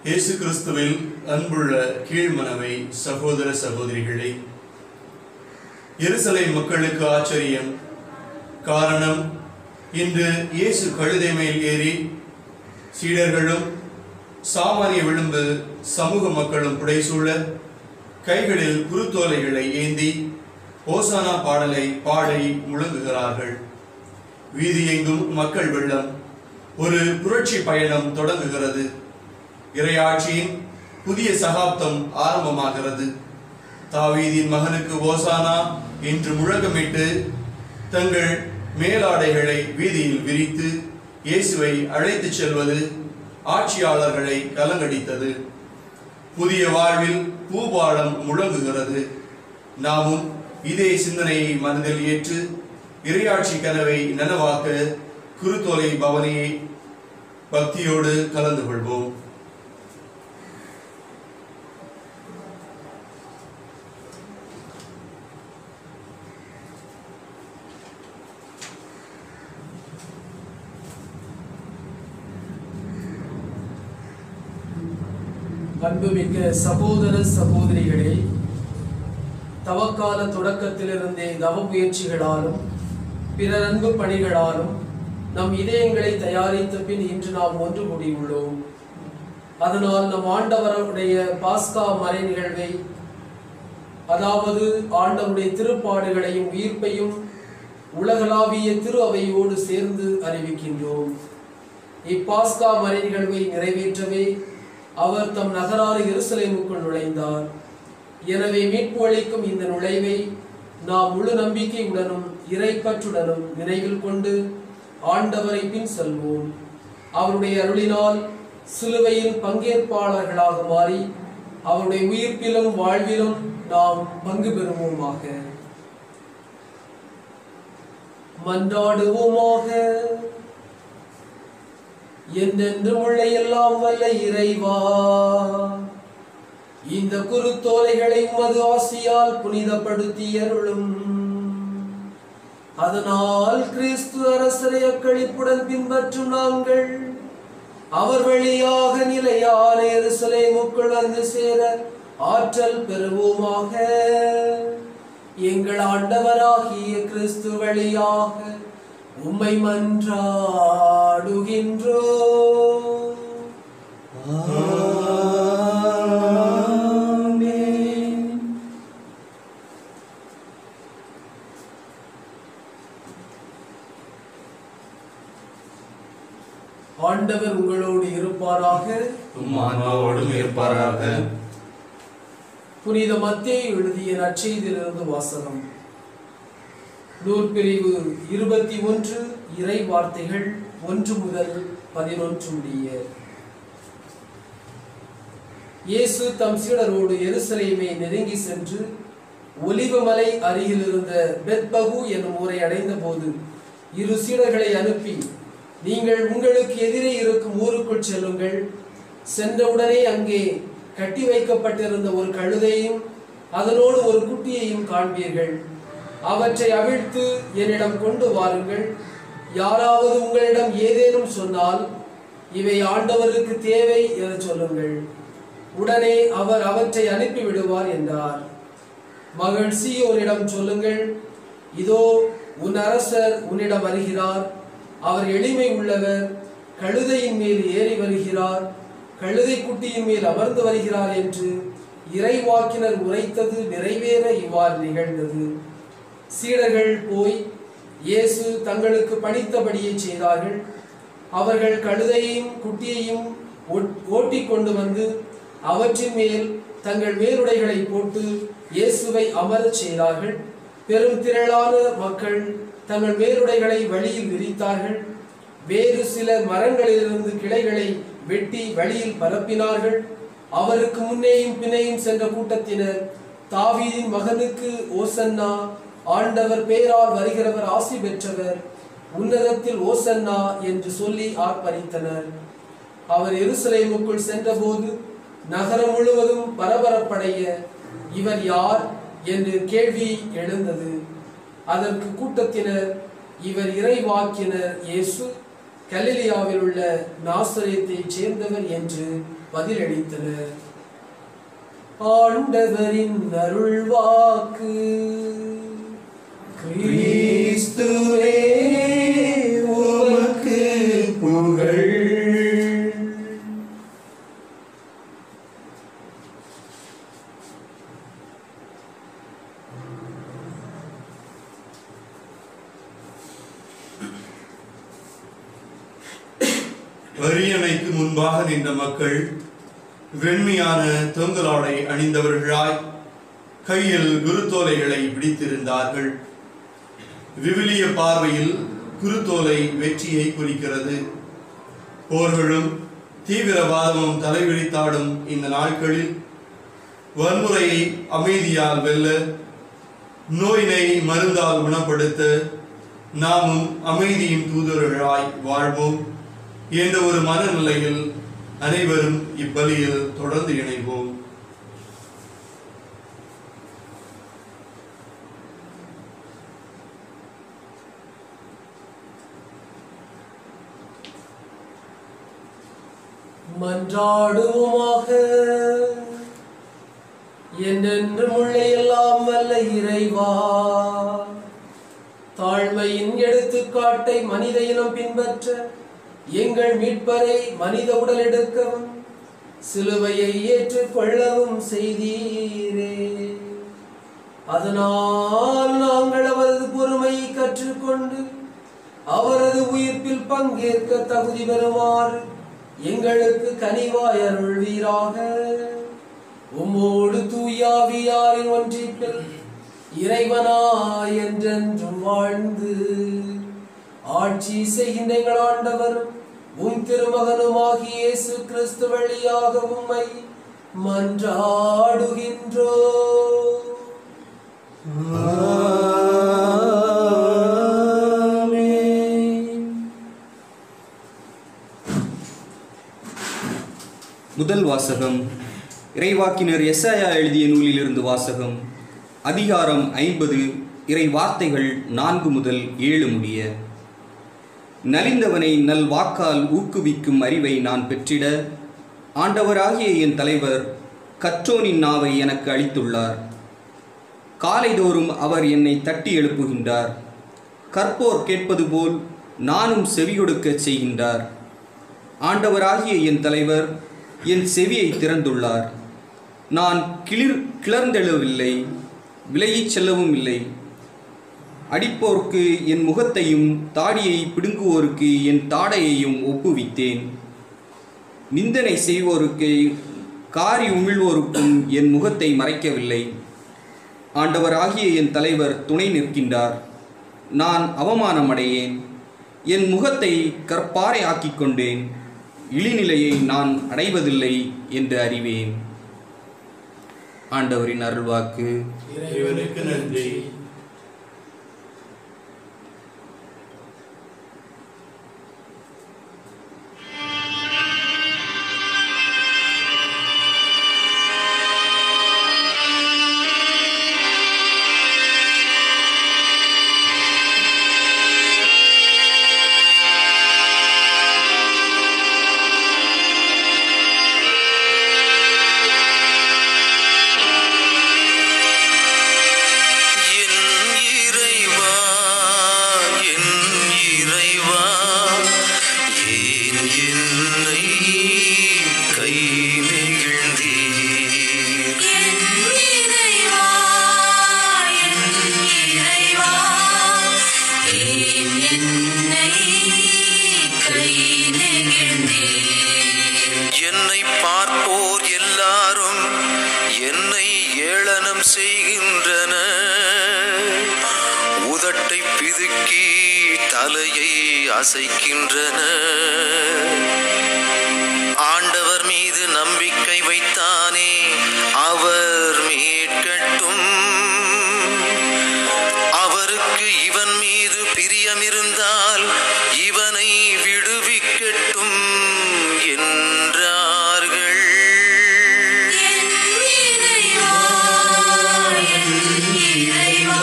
இயேசு கிறிஸ்துவில் அன்புள்ள கீழ்மனவை சகோதர சகோதரிகளே எருசலேம் மக்களுக்கு ஆச்சரியம் காரணம் இன்று இயேசு கழுதை மேல் ஏறி சீடர்களும் சாமானிய விளிம்பு சமூக மக்களும் புடைசூழ கைகளில் குருத்தோலைகளை ஏந்தி ஓசானா பாடலை பாடி முழங்குகிறார்கள் வீதியெங்கும் மக்கள் வெள்ளம் ஒரு புரட்சி பயணம் தொடங்குகிறது இறையாட்சியின் புதிய சகாப்தம் ஆரம்பமாகிறது தாவீதின் மகனுக்கு ஓசானா என்று முழக்கமிட்டு தங்கள் மேலாடைகளை வீதியில் விரித்து இயேசுவை அழைத்துச் செல்வது ஆட்சியாளர்களை கலங்கடித்தது புதிய வாழ்வில் பூபாலம் முழங்குகிறது நாமும் இதே சிந்தனையை மனதில் ஏற்று இறையாட்சி கனவை நனவாக்க குருத்தோலை பவனியை பக்தியோடு கலந்து கொள்வோம் அன்புமிக்க சகோதர சகோதரிகளே தவக்கால தொடக்கத்திலிருந்தே தவ முயற்சிகளாலும் பிறர் அன்பு பணிகளாலும் நம் இதயங்களை தயாரித்த பின் இன்று நாம் ஒன்று கூடியுள்ளோம் அதனால் நம் ஆண்டவருடைய பாஸ்கா மறை நிகழ்வை அதாவது ஆண்டவருடைய திருப்பாடுகளையும் உயிர்ப்பையும் உலகளாவிய திரு அவையோடு சேர்ந்து அறிவிக்கின்றோம் இப்பாஸ்கா மறை நிகழ்வை நிறைவேற்றவே அவர் தம் நகரான எருசலேமுக்குள் நுழைந்தார் எனவே மீட்பு அளிக்கும் இந்த நுழைவை நாம் முழு நம்பிக்கையுடனும் இறைப்பற்றுடனும் நினைவில் கொண்டு ஆண்டவரை பின் செல்வோம் அவருடைய அருளினால் சிலுவையில் பங்கேற்பாளர்களாக மாறி அவருடைய உயிர்ப்பிலும் வாழ்விலும் நாம் பங்கு பெறுவோமாக மன்றாடுவோமாக என்றென்றும் உள்ள எல்லாம் வல்ல இறைவா இந்த குருத்தோலைகளை உமது ஆசியால் புனிதப்படுத்தி அருளும் அதனால் கிறிஸ்து அரசரை அக்களிப்புடன் பின்பற்றும் நாங்கள் அவர் வழியாக நிலையான எருசலேமுக்குள் வந்து சேர ஆற்றல் பெறுவோமாக எங்கள் ஆண்டவராகிய கிறிஸ்து வழியாக உம்மை மன்றாடுகின்றோ ஆண்டவர் உங்களோடு இருப்பாராக உம் ஆன்மாவோடும் இருப்பாராக புனித மத்தேயு எழுதிய நற்செய்தியிலிருந்து வாசகம் நூற்பிரிவு இருபத்தி ஒன்று இறை வார்த்தைகள் ஒன்று முதல் பதினொன்று முடிய இயேசு தம் சீடரோடு எருசலேமை நெருங்கி சென்று ஒலிவமலை அருகில் இருந்த பெத்பகு என்னும் ஊரை அடைந்த போது இரு சீடர்களை அனுப்பி நீங்கள் உங்களுக்கு எதிரே இருக்கும் ஊருக்குள் செல்லுங்கள் சென்றவுடனே அங்கே கட்டி வைக்கப்பட்டிருந்த ஒரு கழுதையும் அதனோடு ஒரு குட்டியையும் காண்பீர்கள் அவற்றை அவிழ்த்து என்னிடம் கொண்டு வாருங்கள் யாராவது உங்களிடம் ஏதேனும் சொன்னால் இவை ஆண்டவருக்கு தேவை என சொல்லுங்கள் உடனே அவர் அவற்றை அனுப்பி விடுவார் என்றார் மகள் சீயோரிடம் சொல்லுங்கள் இதோ உன் அரசர் உன்னிடம் வருகிறார் அவர் எளிமை உள்ளவர் கழுதையின் மேல் ஏறி வருகிறார் கழுதை குட்டியின் மேல் அமர்ந்து வருகிறார் என்று இறைவாக்கினர் உரைத்தது நிறைவேற இவ்வாறு நிகழ்ந்தது சீடர்கள் போய் இயேசு தங்களுக்கு பணித்தபடியே செய்தார்கள் அவர்கள் கழுதையையும் குட்டியையும் ஓட்- ஓட்டிக் கொண்டு வந்து அவற்றின் மேல் தங்கள் மேலுடைகளை போட்டு இயேசுவை அமரச் செய்தார்கள் பெரும் திரளான மக்கள் தங்கள் மேலுடைகளை வழியில் விரித்தார்கள் வேறு சிலர் மரங்களிலிருந்து கிளைகளை வெட்டி வழியில் பரப்பினார்கள் அவருக்கு முன்னேயும் பின்னையும் சென்ற கூட்டத்தினர் தாவீதின் மகனுக்கு ஓசன்னா ஆண்டவர் பேரால் வருகிறவர் ஆசி பெற்றவர் உன்னதத்தில் ஓசன்னா என்று சொல்லி ஆர்ப்பரித்தனர் அவர் எருசலேமுக்குள் சென்றபோது நகரம் முழுவதும் பரபரப்படைய இவர் யார் என்று கேள்வி எழுந்தது அதற்கு கூட்டத்தினர் இவர் இறைவாக்கினர் இயேசு கலிலியாவில் உள்ள நாசரேத்தைச் சேர்ந்தவர் என்று பதிலளித்தனர் ஆண்டவரின் அருள்வாக்கு கிறிஸ்துவே உமக்கு புகழ் வரியணைக்கு முன்பாக நின்ற மக்கள் வெண்மையான தொங்கலாடை அணிந்தவர்களாய் கையில் குருத்தோலைகளை பிடித்திருந்தார்கள் விவிலிய பார்வையில் குருத்தோலை வெற்றியை குறிக்கிறது போர்களும் தீவிரவாதமும் தலைவிரித்தாடும் இந்த நாட்களில் வன்முறையை அமைதியால் வெல்ல நோயினை மருந்தால் குணப்படுத்த நாமும் அமைதியின் தூதர்களாய் வாழ்வோம் என்ற ஒரு மனநிலையில் அனைவரும் இப்பலியில் தொடர்ந்து இணைவோம் மன்றாடுவோமாக என்றென்றும் உள்ள எல்லாம் வல்ல இறைவா தாழ்மையின் எடுத்துக்காட்டை மனித இனம் பின்பற்ற எங்கள் மீட்பரை மனித உடல் எடுக்கவும் சிலுவையை ஏற்றுக்கொள்ளவும் செய்தீரே அதனால் நாங்கள் அவரது பொறுமையை கற்றுக்கொண்டு அவரது உயிர்ப்பில் பங்கேற்க தகுதி பெறுமாறு எங்களுக்கு கனிவாய் அருள்வீராக உம்மோடு தூயாவியாரின் ஒன்றிப்பில் இறைவனாய் என்றென்றும் வாழ்ந்து ஆட்சி செய்கின்ற எங்கள் ஆண்டவரும் உம் திருமகனுமாகிய இயேசு கிறிஸ்து வழியாக உம்மை மன்றாடுகின்றோ முதல் வாசகம் இறைவாக்கினர் எஸ்ஐயா எழுதிய நூலிலிருந்து வாசகம் அதிகாரம் ஐம்பது இறை வார்த்தைகள் நான்கு முதல் ஏழு முடிய நலிந்தவனை நல் வாக்கால் ஊக்குவிக்கும் அறிவை நான் பெற்றிட ஆண்டவராகிய என் தலைவர் கற்றோனின் நாவை எனக்கு அளித்துள்ளார் காலைதோறும் அவர் என்னை தட்டி எழுப்புகின்றார் கற்போர் கேட்பது போல் நானும் செவி கொடுக்கச் செய்கின்றார் ஆண்டவராகிய என் தலைவர் என் செவியை திறந்துள்ளார் நான் கிளிர் கிளர்ந்தெழவில்லை விலகிச் செல்லவும் இல்லை அடிப்போர்க்கு என் முகத்தையும் தாடியை பிடுங்குவோருக்கு என் தாடையையும் ஒப்புவித்தேன் நிந்தனை செய்வோருக்கு காரி உமிழ்வோருக்கும் என் முகத்தை மறைக்கவில்லை ஆண்டவராகிய என் தலைவர் துணை நிற்கின்றார் நான் அவமானமடையேன் என் முகத்தை கற்பாறை ஆக்கிக் கொண்டேன் இழிநிலையை நான் அடைவதில்லை என்று அறிவேன் ஆண்டவரின் அருள்வாக்கு இறைவனுக்கு நன்றி என் இறைவா என் இறைவா ஏன் என்னை கை நெகிழ்ந்தீர் என் இறைவா என் இறைவா ஏன் என்னை கை நெகிழ்ந்தீர் என்னை பார்ப்போர் எல்லாரும் என்னை ஏளனம் செய்கின்றனர் உதட்டை பிதுக்கி தலையை அசைக்கின்றனர் ஆண்டவர் மீது நம்பிக்கை வைத்தானே அவர் மீட்கட்டும் அவருக்கு இவன் மீது பிரியமிருந்தால் இவனை விடுவிக்கட்டும் என்றார்கள் என் இறைவா என் இறைவா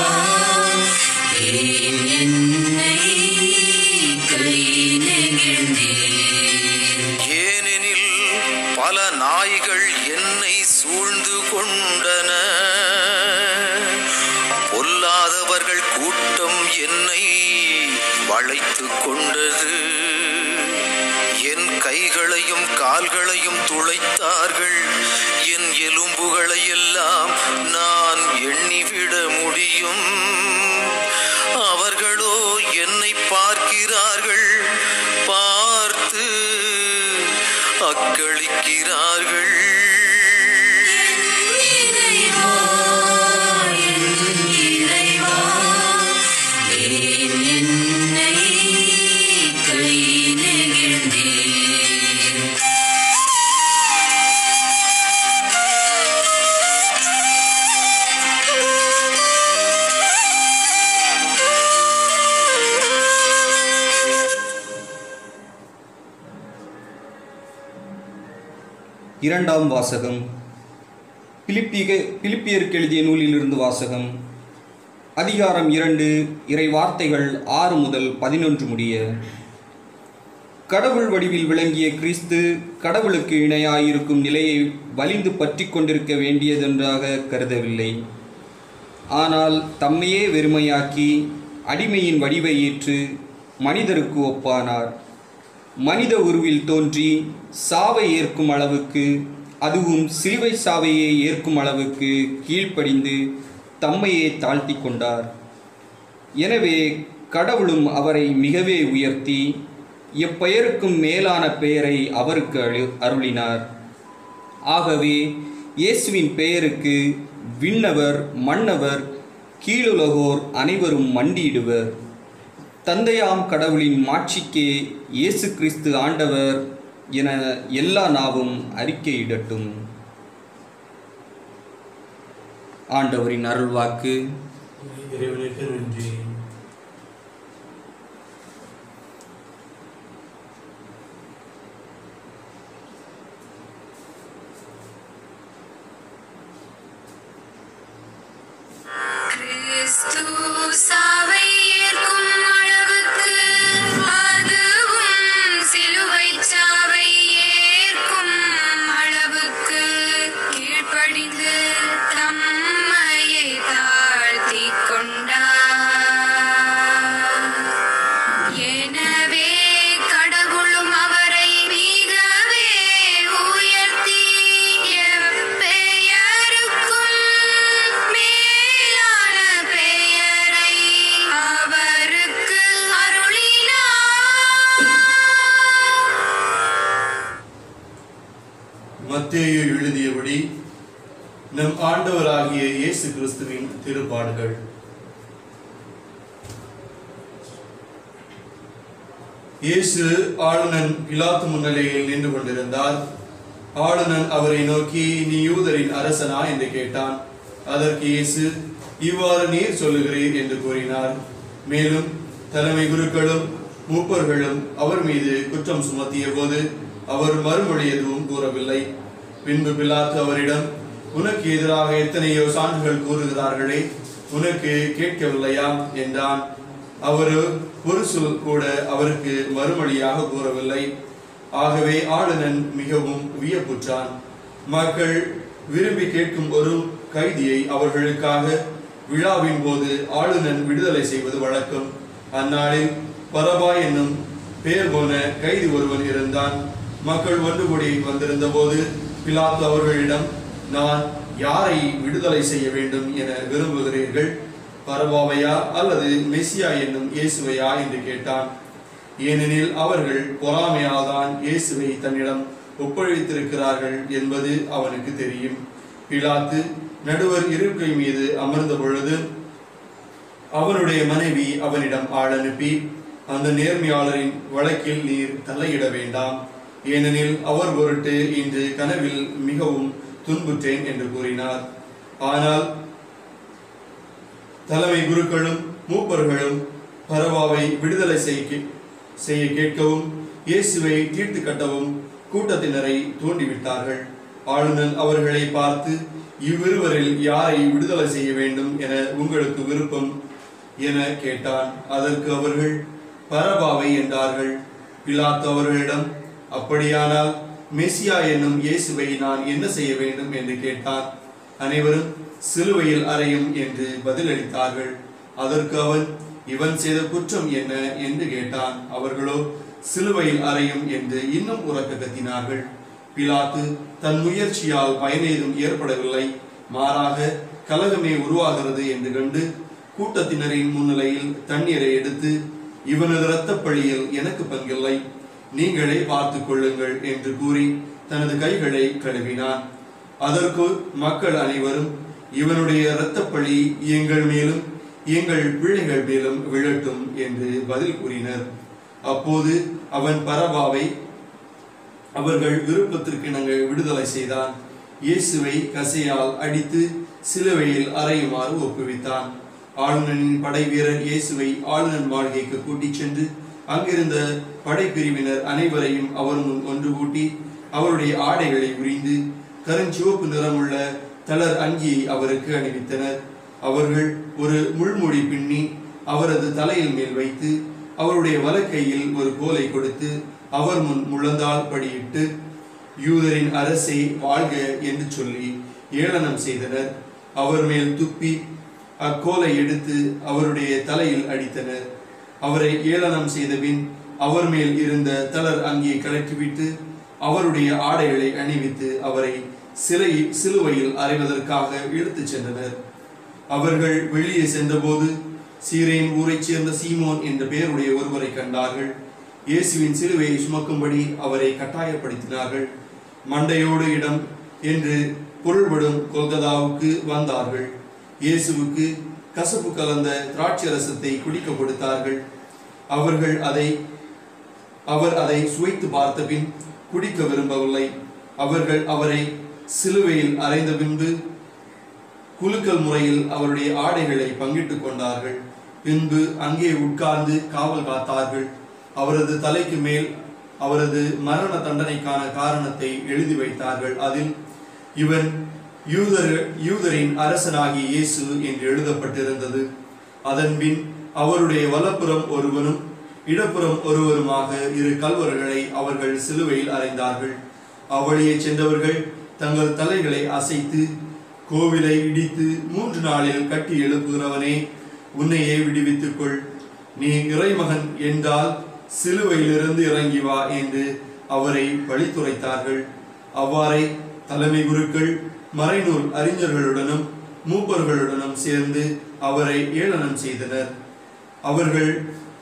ஏன் என்னை கை நெகிழ்ந்தீர் ஏனெனில் பல கொண்டன பொல்லாதவர்கள் கூட்டம் என்னை வளைத்து கொண்டது என் கைகளையும் கால்களையும் துளைத்தார்கள் என் எலும்புகளை எல்லாம் நான் எண்ணிவிட முடியும் அவர்களோ என்னை பார்க்கிறார்கள் பார்த்து அக்களிக்கிறார்கள் இறைவா இறைவா ஏன் என்னை கை நெகிழ்ந்தீர் இரண்டாம் வாசகம் பிலிப்பிக பிலிப்பியருக்கு எழுதிய நூலிலிருந்து வாசகம் அதிகாரம் இரண்டு இறை வார்த்தைகள் ஆறு முதல் பதினொன்று முடிய கடவுள் வடிவில் விளங்கிய கிறிஸ்து கடவுளுக்கு இணையாயிருக்கும் நிலையை வலிந்து பற்றி கொண்டிருக்க வேண்டியதென்றாக கருதவில்லை ஆனால் தம்மையே வெறுமையாக்கி அடிமையின் வடிவை ஏற்று மனிதருக்கு ஒப்பானார் மனித உருவில் தோன்றி சாவை ஏற்கும் அளவுக்கு அதுவும் சிலுவை சாவையே ஏற்கும் அளவுக்கு கீழ்ப்படிந்து தம்மையே தாழ்த்தி கொண்டார் எனவே கடவுளும் அவரை மிகவே உயர்த்தி எப்பெயருக்கும் மேலான பெயரை அவருக்கு அழு அருளினார் ஆகவே இயேசுவின் பெயருக்கு விண்ணவர் மன்னவர் கீழுலகோர் அனைவரும் மண்டியிடுவர் தந்தையாம் கடவுளின் மாட்சிக்கே இயேசு கிறிஸ்து ஆண்டவர் என எல்லா நாவும் அறிக்கையிடட்டும் ஆண்டவரின் அருள்வாக்கு இறைவனுக்கு நன்றி கிறிஸ்து சாவை ஏற்கும் அளவுக்கு அதுவும் சிலுவை சாவை ஏற்கும் அளவுக்கு கீழ்ப்படிந்து தம்மையை தாழ்த்தி கொண்டார் எனவே கடவுளும் அவரை மிகவே உயர்த்தி எப்பெயருக்கும் மேலான பெயரை அவருக்கு அருளினார் மத்தேயு எழுதியபடி நம் ஆண்டவராகிய இயேசு கிறிஸ்துவின் திருப்பாடுகள் இயேசு ஆளுநன் பிலாத்து முன்னிலையில் நின்று கொண்டிருந்தார் ஆளுநன் அவரை நோக்கி நீ யூதரின் அரசனா என்று கேட்டான் அதற்கு இயேசு இவ்வாறு நீர் சொல்லுகிறீர் என்று கூறினார் மேலும் தலைமை குருக்களும் மூப்பர்களும் அவர் மீது குற்றம் சுமத்திய போது அவர் மறுமொழி எதுவும் கூறவில்லை பின்பு பிலாத்து அவரிடம் உனக்கு எதிராக எத்தனையோ சான்றுகள் கூறுகிறார்களே உனக்கு கேட்கவில்லையா என்றான் அவர் ஒரு சொல் கூட அவருக்கு மறுமொழியாக கூறவில்லை ஆகவே ஆளுநன் மிகவும் வியப்புற்றான் மக்கள் விரும்பி கேட்கும் ஒரு கைதியை அவர்களுக்காக விழாவின் போது ஆளுநன் விடுதலை செய்வது வழக்கம் அந்நாளில் பரபா என்னும் பெயர் போன கைதி ஒருவன் இருந்தான் மக்கள் ஒன்று கூடி வந்திருந்த போது பிலாத்து அவர்களிடம் நான் யாரை விடுதலை செய்ய வேண்டும் என விரும்புகிறீர்கள் பரபாவையா அல்லது மெஸ்ஸியா என்னும் இயேசுவையா என்று கேட்டான் ஏனெனில் அவர்கள் பொறாமையால்தான் இயேசுவை தன்னிடம் ஒப்படைத்திருக்கிறார்கள் என்பது அவனுக்கு தெரியும் பிலாத்து நடுவர் இருக்கை மீது அமர்ந்த பொழுது அவனுடைய மனைவி அவனிடம் ஆள் அனுப்பி அந்த நேர்மையாளரின் வழக்கில் நீர் தலையிட வேண்டாம் ஏனெனில் அவர் பொருட்டு இன்று கனவில் மிகவும் துன்புற்றேன் என்று கூறினார் ஆனால் தலைமை குருக்களும் மூப்பர்களும் பரவாவை விடுதலை செய்ய செய்ய கேட்கவும் இயேசுவை தீர்த்து கட்டவும் கூட்டத்தினரை தூண்டிவிட்டார்கள் ஆளுநர் அவர்களை பார்த்து இவ்விருவரில் யாரை விடுதலை செய்ய வேண்டும் என உங்களுக்கு விருப்பம் என கேட்டான் அதற்கு அவர்கள் பரபாவை என்றார்கள் பிலாத்து அவர்களிடம் அப்படியானால் மெசியா என்னும் இயேசுவை நான் என்ன செய்ய வேண்டும் என்று கேட்டான் அனைவரும் சிலுவையில் அறையும் என்று பதிலளித்தார்கள் அதற்கு அவன் இவன் செய்த குற்றம் என்ன என்று கேட்டான் அவர்களோ சிலுவையில் அறையும் என்று இன்னும் உறக்க கத்தினார்கள் பிலாத்து தன் முயற்சியால் பயனேதும் ஏற்படவில்லை மாறாக கலகமே உருவாகிறது என்று கண்டு கூட்டத்தினரின் முன்னிலையில் தண்ணீரை எடுத்து இவனது இரத்தப் பழியில் எனக்கு பங்கில்லை நீங்களே பார்த்துக் கொள்ளுங்கள் என்று கூறி தனது கைகளை கழுவினான் அதற்கு மக்கள் அனைவரும் இவனுடைய இரத்தப்பழி எங்கள் மேலும் எங்கள் பிள்ளைகள் மேலும் விழட்டும் என்று பதில் கூறினர் அப்போது அவன் பரபாவை அவர்கள் விருப்பத்திற்கிணங்க விடுதலை செய்தான் இயேசுவை கசையால் அடித்து சிலுவையில் அறையுமாறு ஒப்புவித்தான் ஆளுநரின் படை வீரர் இயேசுவை ஆளுநர் மாளிகைக்கு கூட்டிச் சென்று அங்கிருந்த படைப்பிரிவினர் அனைவரையும் அவர் முன் ஒன்று கூட்டி அவருடைய ஆடைகளை உரிந்து கருஞ்சிவப்பு நிறமுள்ள தளர் அங்கியை அவருக்கு அணிவித்தனர் அவர்கள் ஒரு முள்முடி பின்னி அவரது தலையில் மேல் வைத்து அவருடைய வலக்கையில் ஒரு கோலை கொடுத்து அவர் முன் முழந்தால் படியிட்டு யூதரின் அரசே வாழ்க என்று சொல்லி ஏளனம் செய்தனர் அவர் மேல் துப்பி அக்கோலை எடுத்து அவருடைய தலையில் அடித்தனர் அவரை ஏளனம் செய்தபின் அவர் மேல் இருந்த தளர் அங்கே கலற்றிவிட்டு அவருடைய ஆடைகளை அணிவித்து அவரை சிலை சிலுவையில் அறைவதற்காக இழுத்துச் சென்றனர் அவர்கள் வெளியே சென்றபோது சீரேன் ஊரைச் சேர்ந்த சீமோன் என்ற பெயருடைய ஒருவரை கண்டார்கள் இயேசுவின் சிலுவையை சுமக்கும்படி அவரை கட்டாயப்படுத்தினார்கள் மண்டையோடு இடம் என்று பொருள்படும் கொல்கதாவுக்கு வந்தார்கள் இயேசுவுக்கு கசப்பு கலந்த திராட்சை ரசத்தை குடிக்க கொடுத்தார்கள் அவர்கள் அதை அவர் அதை சுவைத்து பார்த்த பின் குடிக்க விரும்பவில்லை அவர்கள் அவரை சிலுவையில் அறைந்த பின்பு குலுக்கல் முறையில் அவருடைய ஆடைகளை பங்கிட்டுக் கொண்டார்கள் பின்பு அங்கே உட்கார்ந்து காவல் காத்தார்கள் அவரது தலைக்கு மேல் அவரது மரண தண்டனைக்கான காரணத்தை எழுதி வைத்தார்கள் அதில் இவன் யூதர் யூதரின் அரசனாகிய இயேசு என்று எழுதப்பட்டிருந்தது அதன்பின் அவருடைய வலப்புறம் ஒருவனும் இடப்புறம் ஒருவருமாக இரு கல்வர்களை அவர்கள் சிலுவையில் அறைந்தார்கள் அவ்வழியே சென்றவர்கள் தங்கள் தலைகளை அசைத்து கோவிலை இடித்து மூன்று நாளில் கட்டி எழுப்புகிறவனே உன்னையே விடுவித்துக் கொள் நீ இறைமகன் என்றால் சிலுவையிலிருந்து இறங்கி வா என்று அவரை பழித்துரைத்தார்கள் அவ்வாறே தலைமை குருக்கள் மறைநூல் அறிஞர்களுடனும் மூப்பர்களுடனும் சேர்ந்து அவரை ஏளனம் செய்தனர் அவர்கள்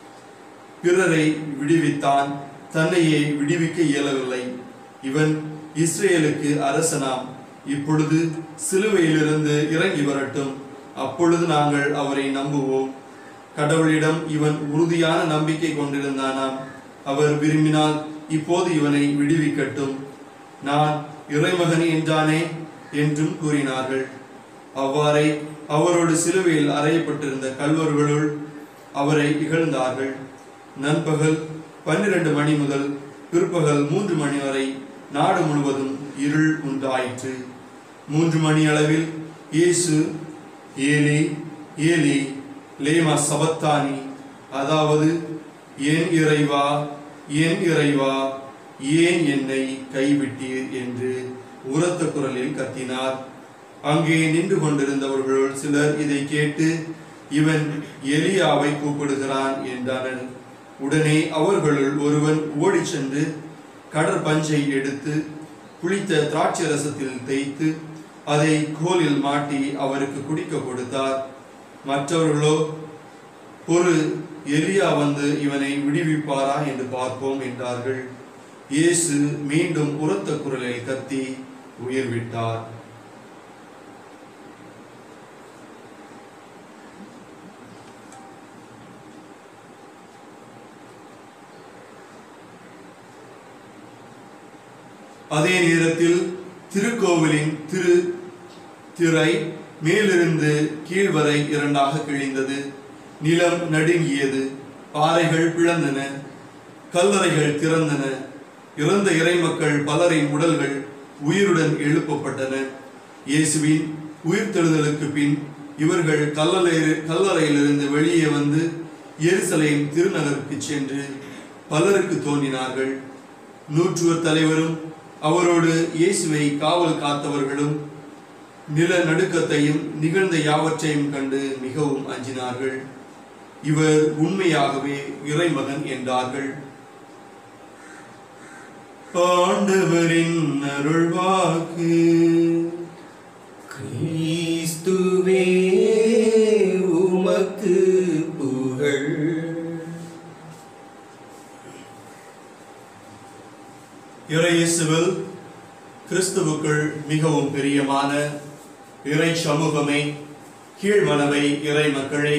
பிறரை விடுவித்தான் தன்னையே விடுவிக்க இயலவில்லை இவன் இஸ்ரேலுக்கு அரசனாம் இப்பொழுது சிலுவையிலிருந்து இறங்கி வரட்டும் அப்பொழுது நாங்கள் அவரை நம்புவோம் கடவுளிடம் இவன் உறுதியான நம்பிக்கை கொண்டிருந்தானாம் அவர் விரும்பினால் இப்போது இவனை விடுவிக்கட்டும் நான் இறைமகன் என்றானே என்றும் கூறினார்கள் அவ்வாறே அவரோடு சிலுவையில் அறையப்பட்டிருந்த கல்வர்களுள் அவரை இகழ்ந்தார்கள் நண்பகல் பன்னிரண்டு மணி முதல் பிற்பகல் மூன்று மணி வரை நாடு முழுவதும் இருள் உண்டாயிற்று மூன்று மணி அளவில் இயேசு ஏலி ஏலி லேமா சபத்தானி அதாவது ஏன் இறைவா ஏன் இறைவா ஏன் என்னை கைவிட்டீர் என்று உரத்த குரலில் கத்தினார் அங்கே நின்று கொண்டிருந்தவர்களுள் சிலர் இதை கேட்டு இவன் எலியாவை கூப்பிடுகிறான் என்றார்கள் உடனே அவர்களுள் ஒருவன் ஓடிச் சென்று கடற்பஞ்சை எடுத்து புளித்த திராட்சை ரசத்தில் தேய்த்து அதை கோலில் மாட்டி அவருக்கு குடிக்க கொடுத்தார் மற்றவர்களோ ஒரு எலியா வந்து இவனை விடுவிப்பாரா என்று பார்ப்போம் என்றார்கள் இயேசு மீண்டும் உரத்த குரலில் கத்தி உயிர் விட்டார் அதே நேரத்தில் திருக்கோவிலின் திரு திரை மேலிருந்து கீழ் வரை இரண்டாக கிழிந்தது நிலம் நடுங்கியது பாறைகள் பிளந்தன கல்லறைகள் திறந்தன இறந்த இறைமக்கள் பலரின் உடல்கள் உயிருடன் எழுப்பப்பட்டன இயேசுவின் உயிர்த்தெழுதலுக்கு பின் இவர்கள் கல்லறை கல்லறையிலிருந்து வெளியே வந்து எருசலேம் திருநகருக்கு சென்று பலருக்கு தோன்றினார்கள் நூற்றுவர் தலைவரும் அவரோடு இயேசுவை காவல் காத்தவர்களும் நில நடுக்கத்தையும் நிகழ்ந்த யாவற்றையும் கண்டு மிகவும் அஞ்சினார்கள் இவர் உண்மையாகவே இறைமகன் என்றார்கள் ஆண்டவரின் அருள்வாக்கு கிறிஸ்துவே உமக்கு புகழ் இறையேசுவில் கிறிஸ்துவுக்குள் மிகவும் பிரியமான இறை சமூகமே கீழ்மனவை இறை மக்களே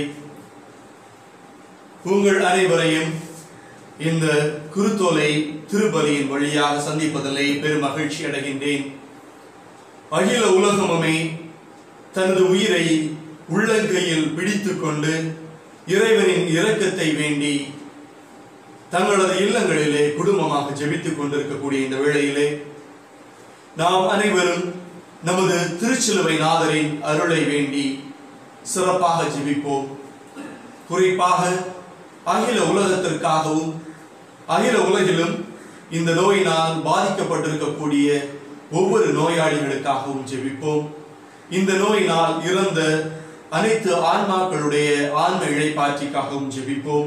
உங்கள் அனைவரையும் இந்த குருத்தோலை திருப்பலியின் வழியாக சந்திப்பதிலே பெரும் மகிழ்ச்சி அடைகின்றேன் அகில உலகமுமே தனது உயிரை உள்ளங்கையில் பிடித்துக் கொண்டு இறைவனின் இரக்கத்தை வேண்டி தங்களது இல்லங்களிலே குடும்பமாக ஜெபித்துக் கொண்டிருக்கக்கூடிய இந்த வேளையிலே நாம் அனைவரும் நமது திருச்சிலுவை நாதரின் அருளை வேண்டி சிறப்பாக ஜெபிப்போம் குறிப்பாக அகில உலகத்திற்காகவும் அகில உலகிலும் இந்த நோயினால் பாதிக்கப்பட்டிருக்கக்கூடிய ஒவ்வொரு நோயாளிகளுக்காகவும் ஜெபிப்போம் இந்த நோயினால் இறந்த அனைத்து ஆன்மாக்களுடைய ஆன்ம இழைப்பாற்றிக்காகவும் ஜெபிப்போம்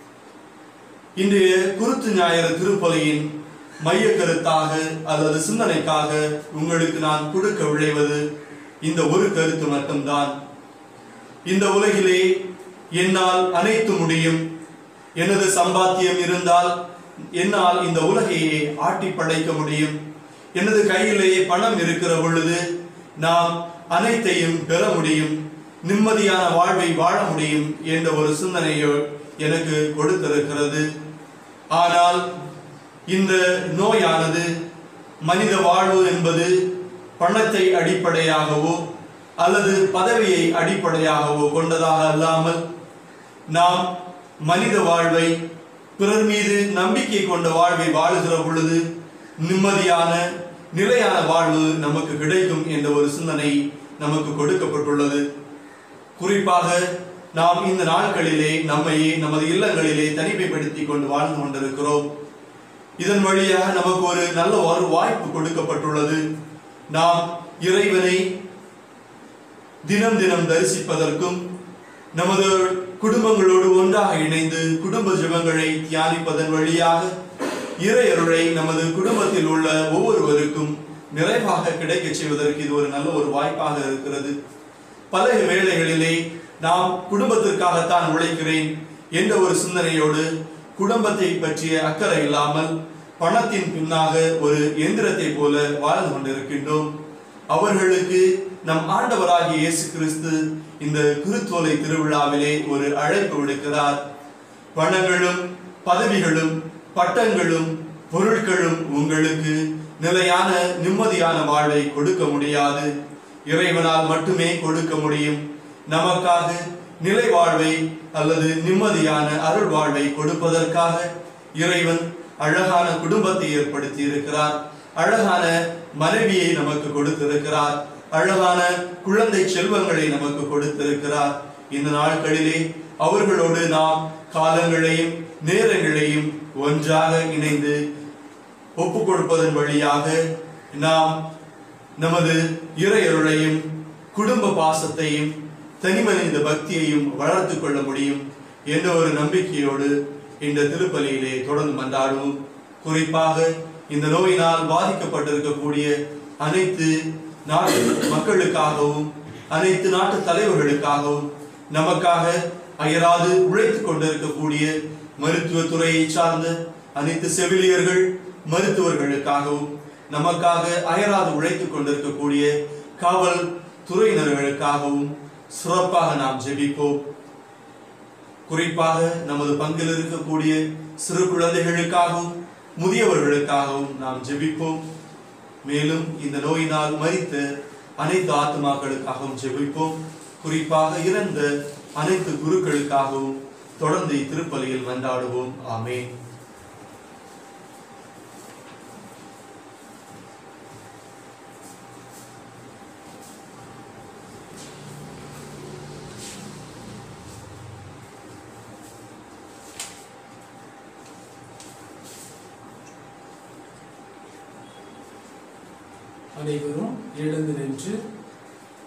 இன்றைய குருத்து ஞாயிறு திருப்பலியின் மைய கருத்தாக அல்லது சிந்தனைக்காக உங்களுக்கு நான் கொடுக்க விளைவது இந்த ஒரு கருத்து மட்டும்தான் இந்த உலகிலே என்னால் அனைத்து முடியும் எனது சம்பாத்தியம் இருந்தால் என்னால் இந்த உலகையே ஆட்டி படைக்க முடியும் எனது கையிலே பணம் இருக்கிற பொழுது நாம் அனைத்தையும் பெற முடியும் நிம்மதியான வாழ்வை வாழ முடியும் என்ற ஒரு சிந்தனையோ எனக்கு கொடுத்திருக்கிறது ஆனால் இந்த நோயானது மனித வாழ்வு என்பது பணத்தை அடிப்படையாகவோ அல்லது பதவியை அடிப்படையாகவோ கொண்டதாக அல்லாமல் நாம் மனித வாழ்வை பிறர் மீது நம்பிக்கை கொண்ட வாழ்வை வாழுகிற பொழுது நிம்மதியான நிலையான வாழ்வு நமக்கு கிடைக்கும் என்ற ஒரு சிந்தனை நமக்கு கொடுக்கப்பட்டுள்ளது குறிப்பாக நாம் இந்த நாட்களிலே நம்மையே நமது இல்லங்களிலே தனிமைப்படுத்திக் கொண்டு வாழ்ந்து கொண்டிருக்கிறோம் இதன் வழியாக நமக்கு ஒரு நல்ல ஒரு வாய்ப்பு கொடுக்கப்பட்டுள்ளது நாம் இறைவனை தினம் தினம் தரிசிப்பதற்கும் நமது குடும்பங்களோடு ஒன்றாக இணைந்து குடும்ப ஜெபங்களை தியானிப்பதன் வழியாக இறை அருளை நமது குடும்பத்தில் உள்ள ஒவ்வொருவருக்கும் நிறைவாக கிடைக்கச் செய்வதற்கு இது ஒரு நல்ல ஒரு வாய்ப்பாக இருக்கிறது பல வேளைகளிலே நாம் குடும்பத்திற்காகத்தான் உழைக்கிறேன் என்ற ஒரு சிந்தனையோடு குடும்பத்தை பற்றிய அக்கறை இல்லாமல் பணத்தின் பின்னாக ஒரு எந்திரத்தை போல வாழ்ந்து கொண்டிருக்கின்றோம் அவர்களுக்கு நம் ஆண்டவராகிய இயேசு கிறிஸ்து இந்த குருத்தோலை திருவிழாவிலே ஒரு அழைப்பு விடுக்கிறார் பணங்களும் பதவிகளும் பட்டங்களும் பொருட்களும் உங்களுக்கு நிலையான நிம்மதியான வாழ்வை கொடுக்க முடியாது இறைவனால் மட்டுமே கொடுக்க முடியும் நமக்காக நிலை வாழ்வை அல்லது நிம்மதியான அருள் வாழ்வை கொடுப்பதற்காக இறைவன் அழகான குடும்பத்தை ஏற்படுத்தி இருக்கிறார் அழகான மனைவியை நமக்கு கொடுத்திருக்கிறார் அழகான குழந்தை செல்வங்களை நமக்கு கொடுத்திருக்கிறார் இந்த நாட்களிலே அவர்களோடு நாம் காலங்களையும் நேரங்களையும் ஒன்றாக இணைந்து ஒப்பு கொடுப்பதன் வழியாக நாம் நமது இறையருளையும் குடும்ப பாசத்தையும் தனிமனித பக்தியையும் வளர்த்து கொள்ள முடியும் என்ற ஒரு நம்பிக்கையோடு இந்த திருப்பலியிலே தொடர்ந்து மன்றாடுவோம் குறிப்பாக இந்த நோயினால் பாதிக்கப்பட்டிருக்கக்கூடிய அனைத்து நாட்டு மக்களுக்காகவும் அனைத்து நாட்டு தலைவர்களுக்காகவும் நமக்காக அயராது உழைத்துக் கொண்டிருக்கக்கூடிய மருத்துவ துறையை சார்ந்த அனைத்து செவிலியர்கள் மருத்துவர்களுக்காகவும் நமக்காக அயராது உழைத்துக் கொண்டிருக்கக்கூடிய காவல் துறையினர்களுக்காகவும் சிறப்பாக நாம் ஜெபிப்போம் குறிப்பாக நமது பங்கில் இருக்கக்கூடிய சிறு குழந்தைகளுக்காகவும் முதியவர்களுக்காகவும் நாம் ஜெபிப்போம் மேலும் இந்த நோயினால் மரித்த அனைத்து ஆத்மாக்களுக்காகவும் ஜெபிப்போம் குறிப்பாக இறந்த அனைத்து குருக்களுக்காகவும் தொடர்ந்து இத்திருப்பலியில் மன்றாடுவோம் ஆமென் அனைவரும் எழுந்து நின்று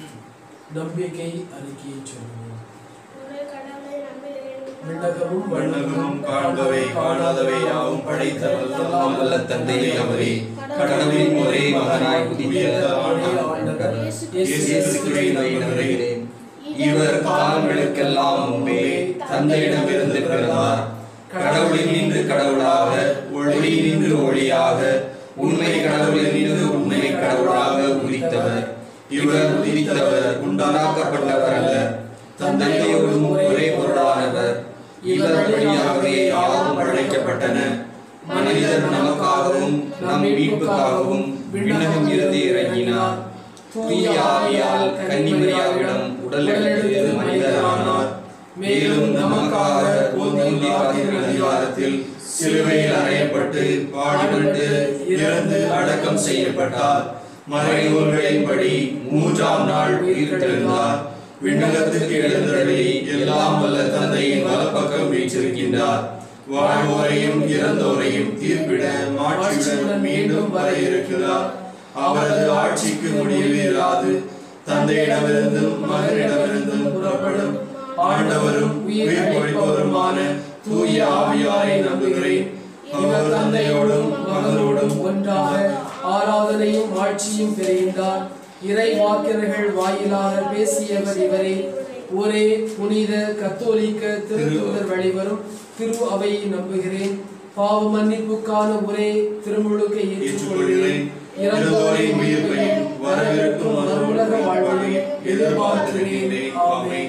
நம்பிக்கை அறிக்கையை சொல்லுவோம் ஒரே கடவுளை நம்புகிறேன் விண்ணகமும் வண்ணகமும் காண்பவை காணாதவை யாவும் படைத்த வல்லலாம் வல்ல தந்தை அவரே கடவுளின் ஒரே மகனாய் உதித்த ஆண்டவர் இயேசு கிறிஸ்துவை நம்புகிறேன் இவர் காலங்களுக்கெல்லாம் முன்பே தந்தையிடமிருந்து பிறந்தார் கடவுளில் நின்று கடவுளாக ஒளியில் நின்று ஒளியாக உண்மை கடவுளில் நின்று உண்மை கடவுளாக உதித்தவர் இவர் உதித்தவர் உண்டாக்கப்பட்டவர் அல்ல தந்தையோடும் ஒரே பொருளானவர் இவர் வழியாகவே யாவும் படைக்கப்பட்டன மனிதர் நமக்காகவும் நம் மீட்புக்காகவும் விண்ணகம் இருந்து இறங்கினார் தூய ஆவியால் கன்னிமரியாவிடம் உடல் எடுத்து மனிதரானார் மேலும் நமக்காக போந்தியின் அதிகாரத்தில் சிலுவையில் அறையப்பட்டு பாடுபட்டு இறந்து அடக்கம் செய்யப்பட்டார் மறைநூல்களின்படி மூன்றாம் நாள் உயிர்த்தெழுந்தார் விண்ணகத்துக்கு எழுந்தருளி எல்லாம் வல்ல தந்தையின் வலப்பக்கம் வீற்றிருக்கின்றார் வாழ்வோரையும் இறந்தோரையும் தீர்ப்பிட மாட்சியுடன் மீண்டும் வர இருக்கிறார் அவரது ஆட்சிக்கு முடிவு இராது தந்தையிடமிருந்தும் மகனிடமிருந்தும் புறப்படும் ஆண்டவரும் உயிர் பொழிப்பவருமான தூய ஆவியாரை நம்புகிறேன் அவர் தந்தையோடும் மகனோடும் ஒன்றாக ஆராதனையும் ஆட்சியும் பெறுகின்றார் இறை வாக்கியர்கள் வாயிலாக பேசியவர் இவரே ஒரே புனித கத்தோலிக்க திருத்தூதர் வழிவரும் திரு அவையை நம்புகிறேன் பாவ மன்னிப்புக்கான ஒரே திருமுழுக்கை ஏற்றுக்கொள்கிறேன் இறந்தோரின் உயிர்ப்பையும் வரவிருக்கும் மறுவுலக வாழ்வையும் எதிர்பார்க்கிறேன் ஆமென்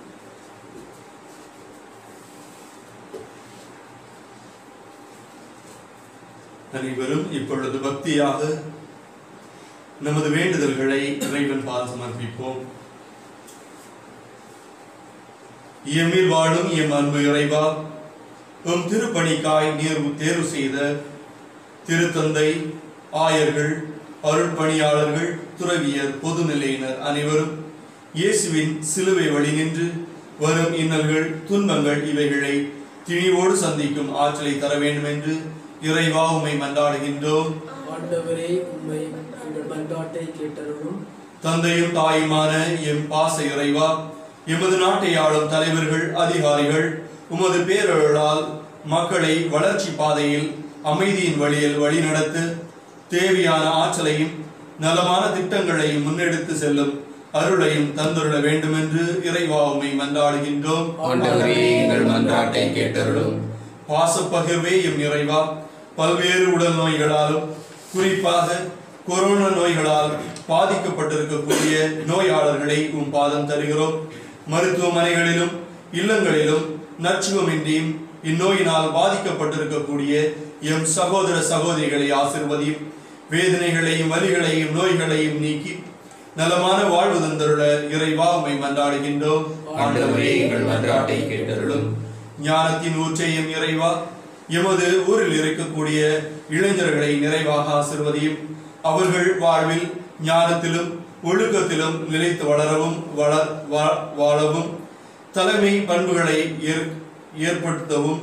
அனைவரும் இப்பொழுது பக்தியாக நமது வேண்டுதல்களை இறைவன் பால் சமர்ப்பிப்போம் எம்மில் வாழும் எம் அன்பு இறைவா உம் திருப்பணிக்காய் நீர் தேர்வு செய்த திருத்தந்தை ஆயர்கள் அருட்பணியாளர்கள் துறவியர் பொதுநிலையினர் அனைவரும் இயேசுவின் சிலுவை வழி நின்று வரும் இன்னல்கள் துன்பங்கள் இவைகளை திணிவோடு சந்திக்கும் ஆற்றலை தர வேண்டும் என்று இறைவா உம்மை மன்றாடுகின்றோம் ஆண்டவரே உண்மை எங்கள் மன்றாட்டை கேட்டருளும் தந்தையும் தாயுமான எம் பாச இறைவா எமது நாட்டை ஆளும் தலைவர்கள் அதிகாரிகள் உமது பேரருளால் மக்களை வளர்ச்சி பாதையில் அமைதியின் வழியில் வழிநடத்த தேவையான ஆற்றலையும் நலமான திட்டங்களையும் முன்னெடுத்து செல்லும் அருளையும் தந்துள்ள வேண்டும் என்று இறைவா உம்மை மன்றாடுகின்றோம் ஆண்டவரே எங்கள் மன்றாட்டை கேட்டருளும் பாசப்பகிர்வே எம் இறைவா பல்வேறு உடல் நோய்களாலும் குறிப்பாக கொரோனா நோய்களால் பாதிக்கப்பட்டிருக்கக்கூடிய நோயாளர்களை உம் பாதம் தருகிறோம் மருத்துவமனைகளிலும் இல்லங்களிலும் நச்சுவமின்றியும் இந்நோயினால் பாதிக்கப்பட்டிருக்கக்கூடிய எம் சகோதர சகோதரிகளை ஆசிர்வதியும் வேதனைகளையும் வலிகளையும் நோய்களையும் நீக்கி நலமான வாழ்வு தந்தருள இறைவா உம்மை மன்றாடுகின்றோம் ஆண்டவரே எங்கள் மன்றாட்டை கேட்டருளும் ஞானத்தின் ஊற்றையும் இறைவா எமது ஊரில் இருக்கக்கூடிய இளைஞர்களை நிறைவாக ஆசிர்வதியும் அவர்கள் வாழ்வில் ஞானத்திலும் ஒழுக்கத்திலும் நிலைத்து வளரவும் வளர் வா- வாழவும் தலைமை பண்புகளை ஏற்- ஏற்படுத்தவும்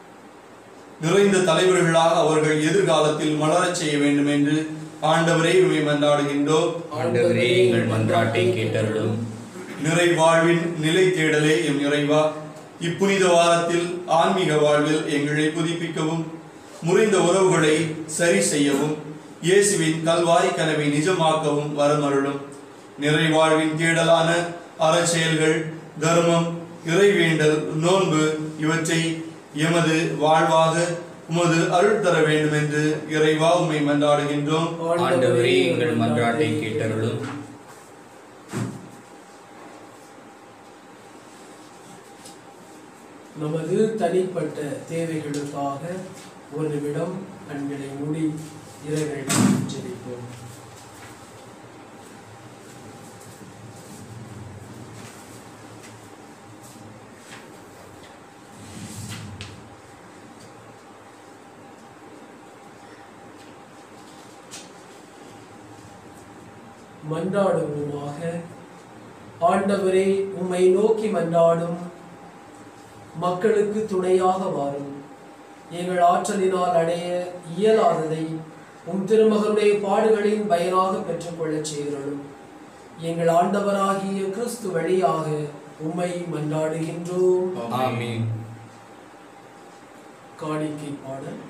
நிறைந்த தலைவர்களாக அவர்கள் எதிர்காலத்தில் மலரச் செய்ய வேண்டும் என்று ஆண்டவரே உண்மை மன்றாடுகின்றோம் ஆண்டவரே எங்கள் மன்றாட்டை கேட்டருளும் நிறை வாழ்வின் நிலை தேடலே எம் இறைவா இப்புனித வாரத்தில் ஆன்மீக வாழ்வில் எங்களை புதுப்பிக்கவும் முறிந்த உறவுகளை சரி செய்யவும் இயேசுவின் கல்வாரி கனவை நிஜமாக்கவும் வரமருளும் நிறை வாழ்வின் தேடலான அறச்செயல்கள் தர்மம் இறைவேண்டல் நோன்பு இவற்றை எமது வாழ்வாக உமது அருள் தர வேண்டும் என்று இறைவா உம்மை மன்றாடுகின்றோம் ஆண்டவரே எங்கள் மன்றாட்டை கேட்டருளும் நமது தனிப்பட்ட தேவைகளுக்காக ஒரு நிமிடம் கண்களை மூடி இறைவனிடம் ஜெபிப்போம் மன்றாடுவோமாக ஆண்டவரே உம்மை நோக்கி மன்றாடும் மக்களுக்கு துணையாக வாரும் எங்கள் ஆற்றலினால் அடைய இயலாததை உம் திருமகனுடைய பாடுகளின் பயனாக பெற்றுக்கொள்ளச் செய்கிறோம் எங்கள் ஆண்டவராகிய கிறிஸ்து வழியாக உம்மை மன்றாடுகின்றோம் ஆமென் காணிக்கை பாடல்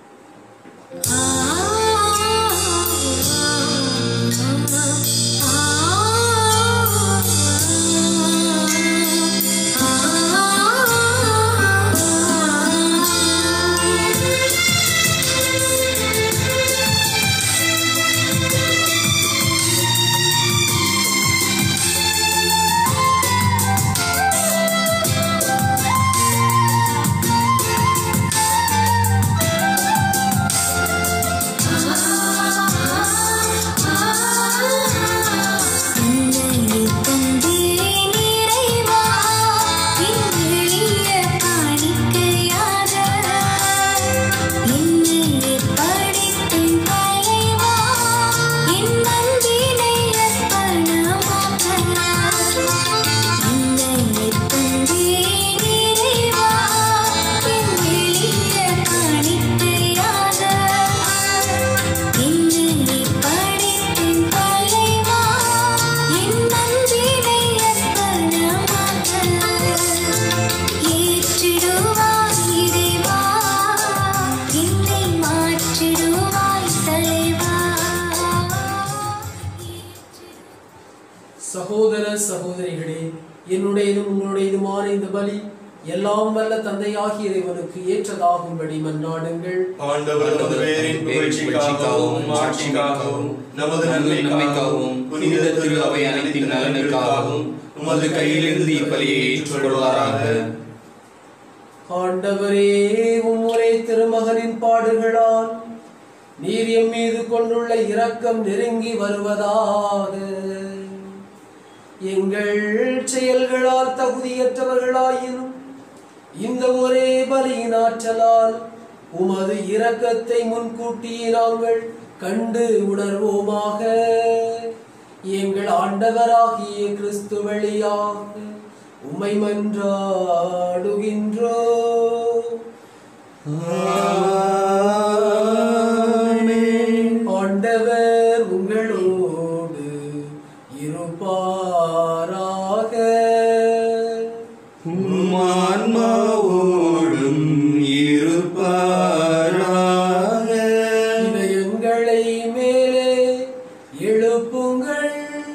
என்னை தந்தே நிறைவா என் எளிய காணிக்கையாக என்னை படித்தேன் தலைவா என் அன்பினை அர்ப்பணமாக என்னை தந்தே நிறைவா என் எளிய காணிக்கையாக என்னை படித்தேன் தலைவா என் அன்பினை அர்ப்பணமாக ஏற்றிடுவாய் இறைவா என்னை மாற்றிடுவாய் தலைவா சகோதர சகோதரிகளே என்னுடையதும் உங்களுடையதுமான இந்த பலி எல்லாம் வல்ல தந்தையாகிய இறைவனுக்கு ஏற்றதாகும்படி மன்றாடுங்கள் ஆண்டவர் நமது பேரின் புகழ்ச்சிக்காகவும் ஆட்சிக்காகவும் நமது நன்மைக்காகவும் புனித திரு அவை அனைத்தின் நலனுக்காகவும் உமது கையிலிருந்து இப்பலியை ஏற்றுக்கொள்வாராக ஆண்டவரே உம்முறை திருமகனின் பாடுகளால் நீர் எம் மீது கொண்டுள்ள இரக்கம் நெருங்கி வருவதாக எங்கள் செயல்களால் தகுதியற்றவர்களாயினும் இந்த ஒரே பலியின் ஆற்றலால் உமது இரக்கத்தை முன்கூட்டியே நாங்கள் கண்டு உணர்வோமாக எங்கள் ஆண்டவராகிய கிறிஸ்து வழியாக உம்மை மன்றாடுகின்றோ ஆண்டவர் உங்களோடு இருப்பாராக ஆன்மாவோடும் இருப்பாராக இதயங்களை மேலே எழுப்புங்கள்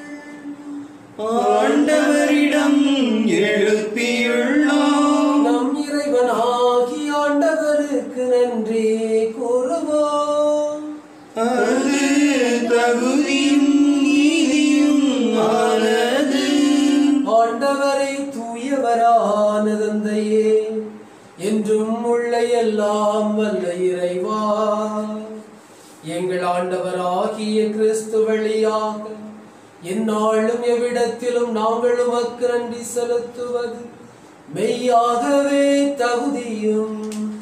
ஆண்டவரிடம் எழுப்பியுள்ளோம் நம் இறைவனாகி ஆண்டவருக்கு நன்றி கூறுவோம் அது தகுதியும் நீதியும் ஆனது ஆண்டவரை தூயவரான தந்தையே என்றும் உள்ள எல்லாம் வல்ல இறைவா எங்கள் ஆண்டவராகிய கிறிஸ்து வழியாக எந்நாளும் எவ்விடத்திலும் நாங்கள் உமக்கு நன்றி செலுத்துவது மெய்யாகவே தகுதியும்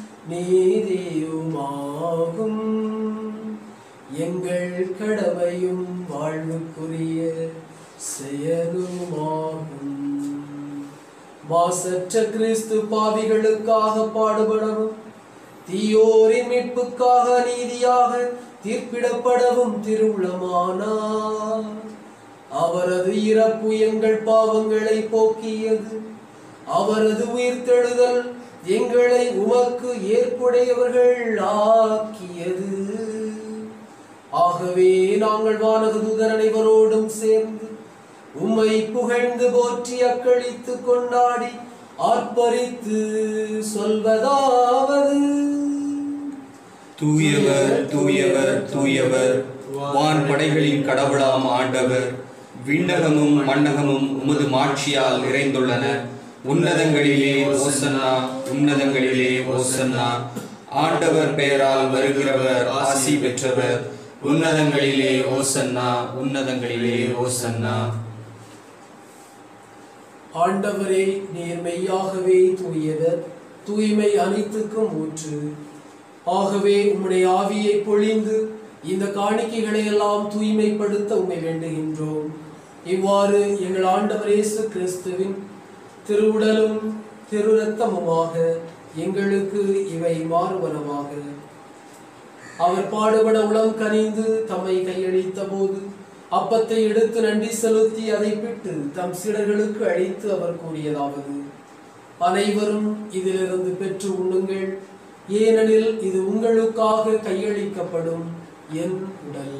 நீதியுமாகும் எங்கள் கடமையும் வாழ்வுக்குரிய செயலுமாகும் மாசற்ற கிறிஸ்து பாவிகளுக்காக பாடுபடவும் தீயோரின் மீட்புக்காக நீதியாக தீர்ப்பிடப்படவும் திருவுளமானார் அவரது இறப்பு எங்கள் பாவங்களை போக்கியது அவரது உயிர்த்தெழுதல் எங்களை உமக்கு ஏற்புடையவர்கள் ஆக்கியது ஆகவே நாங்கள் வானகதூதர் அனைவரோடும் சேர்ந்து உம்மை புகழ்ந்து போற்றி அக்களித்து கொண்டாடி ஆர்ப்பரித்து சொல்வதாவது தூயவர் தூயவர் தூயவர் வான் படைகளின் கடவுளாம் ஆண்டவர் விண்ணகமும் மண்ணகமும் உமது மாட்சியால் நிறைந்துள்ளன உன்னதங்களிலே ஓசன்னா உன்னதங்களிலே ஓசன்னா ஆண்டவர் பெயரால் வருகிறவர் ஆசி பெற்றவர் உன்னதங்களிலே ஓசன்னா உன்னதங்களிலே ஓசன்னா ஆண்டவரே நீர் மெய்யாகவே தூயவர் தூய்மை அனைத்துக்கும் ஊற்று ஆகவே உம்முடைய ஆவியை பொழிந்து இந்த காணிக்கைகளை எல்லாம் தூய்மைப்படுத்த உம்மை வேண்டுகின்றோம் இவ்வாறு எங்கள் ஆண்டவர் இயேசு கிறிஸ்துவின் திருவுடலும் திரு ரத்தமுமாக எங்களுக்கு இவை மாறுவனவாக அவர் பாடுபட உளம் கனிந்து தம்மை கையளித்த போது அப்பத்தை எடுத்து நன்றி செலுத்தி அதை பிட்டு தம் சீடர்களுக்கு அளித்து அவர் கூறியதாவது அனைவரும் இதிலிருந்து பெற்று உண்ணுங்கள் ஏனெனில் இது உங்களுக்காக கையளிக்கப்படும் என் உடல்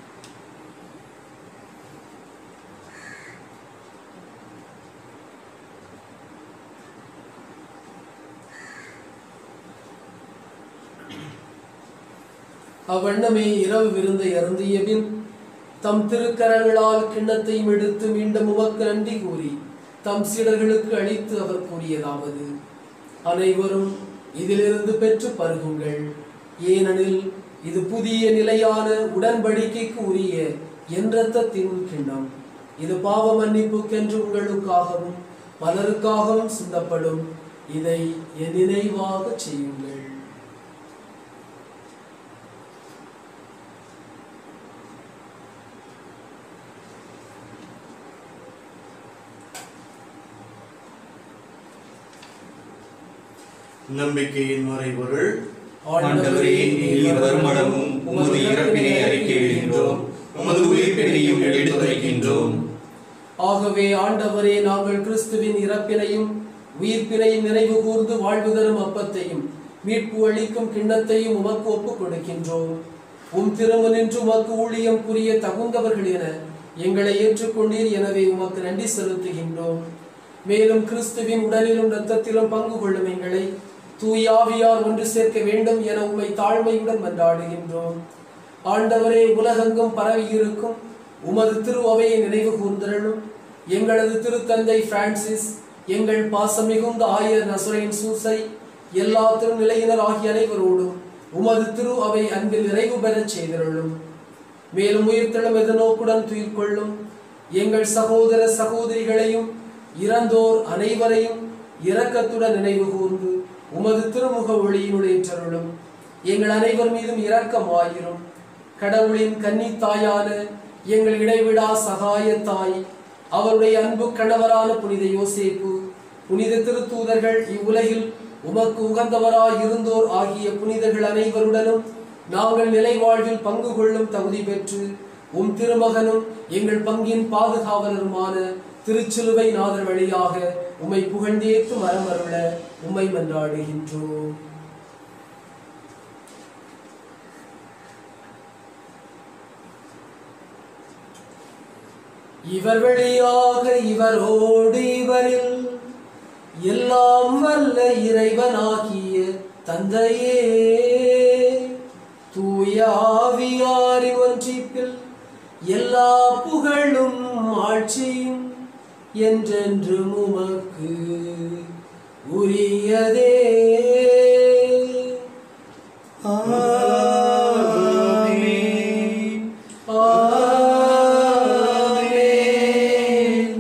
அவ்வண்ணமே இரவு விருந்தை அருந்திய பின் தம் திருக்கரங்களால் கிண்ணத்தையும் எடுத்து மீண்டும் உமக்கு நன்றி கூறி தம் சீடர்களுக்கு அளித்து அவர் கூறியதாவது அனைவரும் இதிலிருந்து பெற்று பருகுங்கள் ஏனெனில் இது புதிய நிலையான உடன்படிக்கைக்கு உரிய என் இரத்தத்தின் கிண்ணம் இது பாவ மன்னிப்புக்கென்று உங்களுக்காகவும் பலருக்காகவும் சிந்தப்படும் இதை என் நினைவாக செய்யுங்கள் நம்பிக்கையின் மறைபொருள் ஆண்டவரே நீர் வருமளவும் உமது இறப்பினை அறிக்கையிடுகின்றோம் உமது உயிர்ப்பினையும் எடுத்துரைக்கின்றோம் ஆகவே ஆண்டவரே நாங்கள் கிறிஸ்துவின் இறப்பினையும் உயிர்ப்பினையும் நினைவு கூர்ந்து வாழ்வு தரும் அப்பத்தையும் மீட்பு அளிக்கும் கிண்ணத்தையும் உமக்கு ஒப்புக் கொடுக்கின்றோம் உம் திருமனின்று உமக்கு ஊழியம் புரிய தகுந்தவர்கள் என எங்களை ஏற்றுக்கொண்டீர் எனவே உமக்கு நன்றி செலுத்துகின்றோம் மேலும் கிறிஸ்துவின் உடலிலும் இரத்தத்திலும் பங்கு கொள்ளும் எங்களை தூயாவியார் ஒன்று சேர்க்க வேண்டும் என உம்மை தாழ்மையுடன் மன்றாடுகின்றோம் ஆண்டவரே உலகெங்கும் பரவி இருக்கும் உமது திரு அவையை நினைவு கூர்ந்தருளும் எங்களது திருத்தந்தை பிரான்சிஸ் எங்கள் பாசம் மிகுந்த ஆயர் நசுரையின் சூசை எல்லா திருநிலையினர் ஆகிய அனைவரோடும் உமது திரு அவை அன்பில் நிறைவு பெறச் செய்திருளும் மேலும் உயிர்த்தெழும் எதிர்நோக்குடன் துயிர் கொள்ளும் எங்கள் சகோதர சகோதரிகளையும் இறந்தோர் அனைவரையும் இரக்கத்துடன் நினைவு கூர்ந்து உமது திருமுக ஒளியினுடையற்றருளும் எங்கள் அனைவர் மீதும் இரக்கமாயிரும் கடவுளின் கன்னித்தாயான எங்கள் இடைவிடா சகாய தாய் அவருடைய அன்பு கணவரான புனித யோசேப்பு புனித திருத்தூதர்கள் இவ்வுலகில் உமக்கு உகந்தவராய் இருந்தோர் ஆகிய புனிதர்கள் அனைவருடனும் நாங்கள் நிலை வாழ்வில் பங்கு கொள்ளும் தகுதி பெற்று உம் திருமகனும் எங்கள் பங்கின் பாதுகாவலருமான திருச்சிலுவை நாதர் வழியாக உம்மை புகழ்ந்தேத்து மரமருள உம்மை மன்றாடுகின்றோம் இவர் வழியாக இவரோடு இவரில் எல்லாம் வல்ல இறைவனாகிய தந்தையே தூய ஆவியாரின் ஒன்றிப்பில் எல்லா புகழும் ஆட்சியும் என்றென்றும் உமக்கு உரியதே ஆமென். ஆமென்.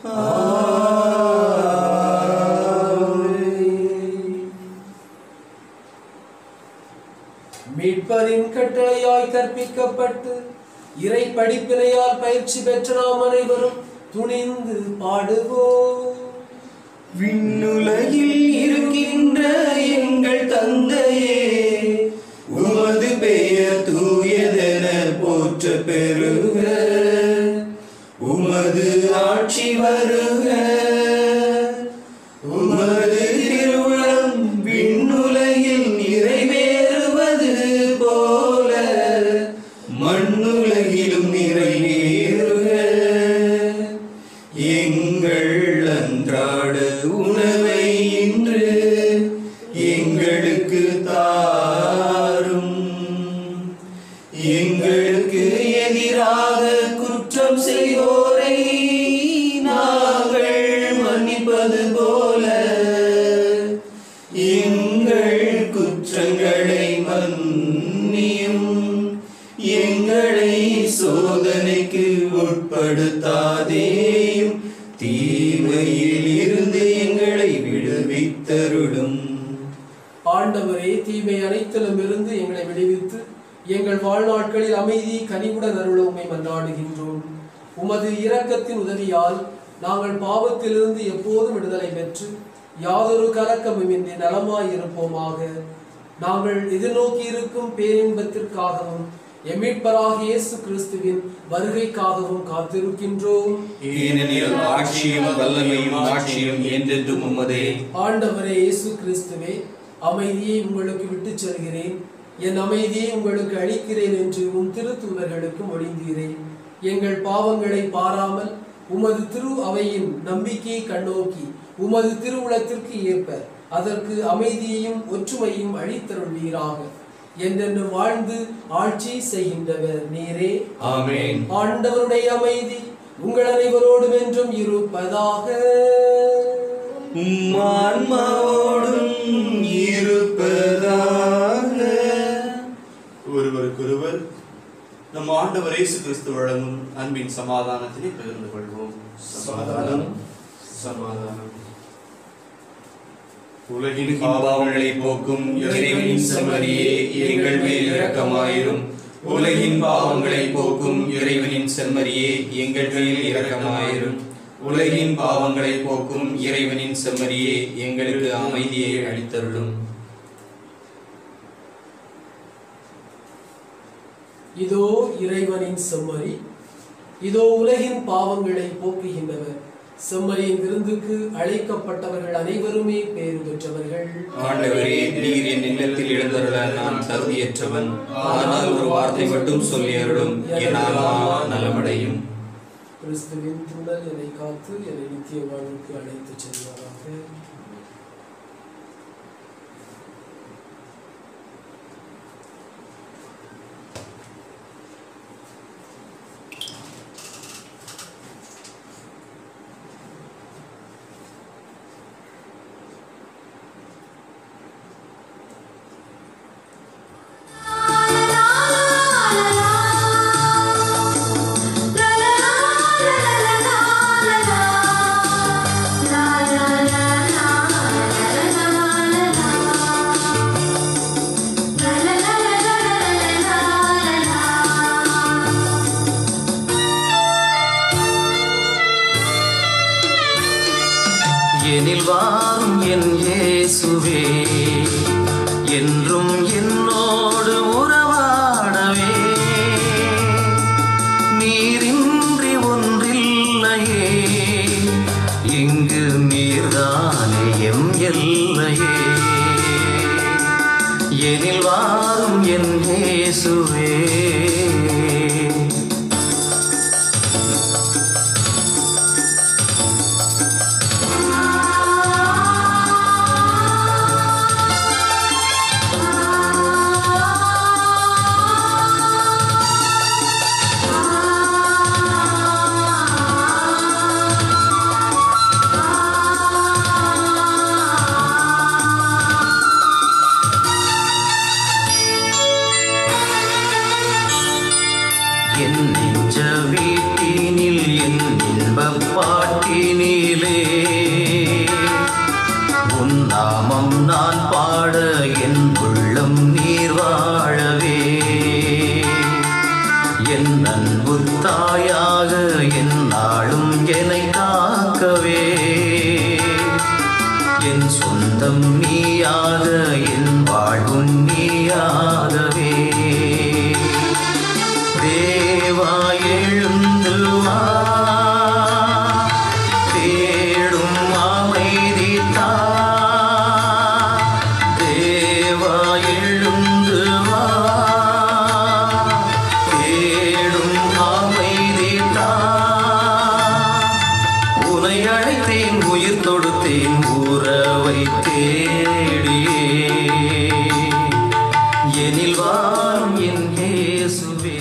மீட்பரின் கட்டளையாய் கற்பிக்கப்பட்டு இறை படிப்பினையால் பயிற்சி பெற்ற நாம் அனைவரும் துணிந்து பாடுவோம் விண்ணுலகில் இருக்கின்ற எங்கள் தந்தையே உமது பெயர் தூயதென போற்ற பெறுக உமது ஆட்சி வருக உமது திருவுளம் விண்ணுலகில் நிறைவேறுவது போல மண்ணுலகிலும் நிறைவேறுக எங்கள் அன்றாட உணவை இன்று எங்களுக்கு தாரும் எங்களுக்கு எதிராக குற்றம் செய்வோரை நாங்கள் மன்னிப்பது போல எங்கள் குற்றங்களை மன்னியும் எங்களை சோதனைக்கு உட்படுத்தாதேயும் தீமையில் இருந்து எங்களை விடுவித்தருளும் ஆண்டவரே தீமை அனைத்திலும் இருந்து எங்களை விடுவித்து எங்கள் வாழ்நாட்களில் அமைதி கனிவுடன் அருள உம்மை மன்றாடுகின்றோம் உமது இரக்கத்தின் உதவியால் நாங்கள் பாவத்திலிருந்து எப்போதும் விடுதலை பெற்று யாதொரு கலக்கமுமின்றி நலமாய் இருப்போமாக நாங்கள் எதிர்நோக்கி இருக்கும் பேரின்பத்திற்காகவும் எமீட்பராக இயேசு கிறிஸ்துவின் வருகைக்காகவும் காத்திருக்கின்றோம் ஏனெனில் ஆட்சியும் வல்லமையும் ஆட்சியும் என்றென்றும் உமதே ஆண்டவரே இயேசு கிறிஸ்துவே அமைதியை உங்களுக்கு விட்டுச் செல்கிறேன் என் அமைதியை உங்களுக்கு அளிக்கிறேன் என்று உம் திருத்தூதர்களுக்கு மொழிந்தீரேன் எங்கள் பாவங்களை பாராமல் உமது திரு அவையின் நம்பிக்கையை கண்ணோக்கி உமது திருவுளத்திற்கு ஏற்ப அதற்கு அமைதியையும் ஒற்றுமையும் அளித்தருள்வீராக என்றென்று வாழ்ந்து ஆட்சி செய்கின்றவர் நீரே ஆமென் ஆண்டவருடைய அமைதி உங்கள் அனைவரோடும் என்றும் இருப்பதாக உம்மான்மாவோடும் இருப்பதாக ஒருவருக்கொருவர் நம் ஆண்டவர் இயேசு கிறிஸ்து வழங்கும் அன்பின் சமாதானத்தினை பகிர்ந்து கொள்வோம் சமாதானம், சமாதானம் உலகின் உலகின் பாவங்களை போக்கும் இறைவனின் செம்மறியே எங்கள் மேல் இரக்கமாயிரும் உலகின் பாவங்களை போக்கும் இறைவனின் செம்மறியே எங்கள் மேல் இரக்கமாயிரும் உலகின் பாவங்களை போக்கும் இறைவனின் செம்மறியே எங்களுக்கு அமைதியை அளித்தருளும் இதோ இறைவனின் செம்மறி இதோ உலகின் பாவங்களை போக்குகின்றவர் செம்மறியின் விருந்துக்கு அழைக்கப்பட்டவர்கள் அனைவருமே பேறு பெற்றவர்கள் ஆண்டவரே நீர் என் இல்லத்தில் எழுந்தருள நான் தகுதியற்றவன் ஆனால் ஒரு வார்த்தை மட்டும் சொல்லி அருளும் என் ஆன்மா நலமடையும் கிறிஸ்துவின் துணல் என்னை காத்து என்னை நித்திய வாழ்வுக்கு அழைத்துச் செல்வாராக எனில் வாரும் என் இயேசுவே என்றும் என்னோடு உறவாடவே நீரின்றி ஒன்றில்லையே இங்கு நீர்தானே எம் எல்லையே எனில் வாரும் என் இயேசுவே என் நெஞ்ச வீட்டினில் என் இன்பப் பாட்டினிலே உன் நாமம் நான் பாட என் உள்ளம் நீர் வாழவே என் அன்பு தாயாக என் நாளும் என்னை காக்கவே என் சொந்தம் நீயாக என் வாழ்வும் நீயாகவே தேவா எழுந்து வா தேடும் அமைதி தா தேவா எழுந்து வா தேடும் அமைதி தா உனை அழைத்தேன் உயிர் தொடுத்தேன் உறவை தேடியே எனில் வாரும் என் இயேசுவே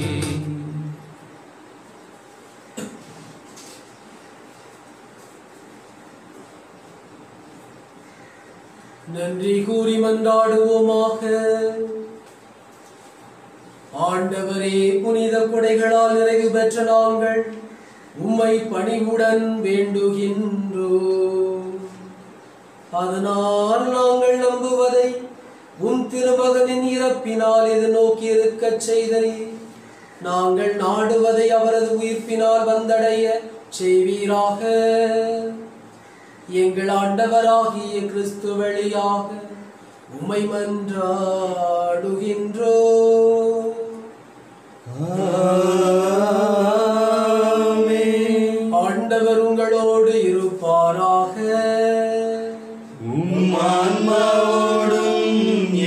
நன்றி கூறி மன்றாடுவோமாக ஆண்டவரே புனித கொடைகளால் நிறைவு பெற்ற நாங்கள் உம்மை பணிவுடன் வேண்டுகின்றோம் அதனால் நாங்கள் நம்புவதை உன் திருமகனின் இறப்பினால் இது நோக்கி இருக்கச் செய்தீர் நாங்கள் நாடுவதை அவரது உயிர்ப்பினால் வந்தடைய செய்வீராக எங்கள் ஆண்டவராகிய கிறிஸ்து வழியாக உம்மை மன்றாடுகின்றோ ஆண்டவர் உங்களோடு இருப்பாராக உம்மான்மாவோடும்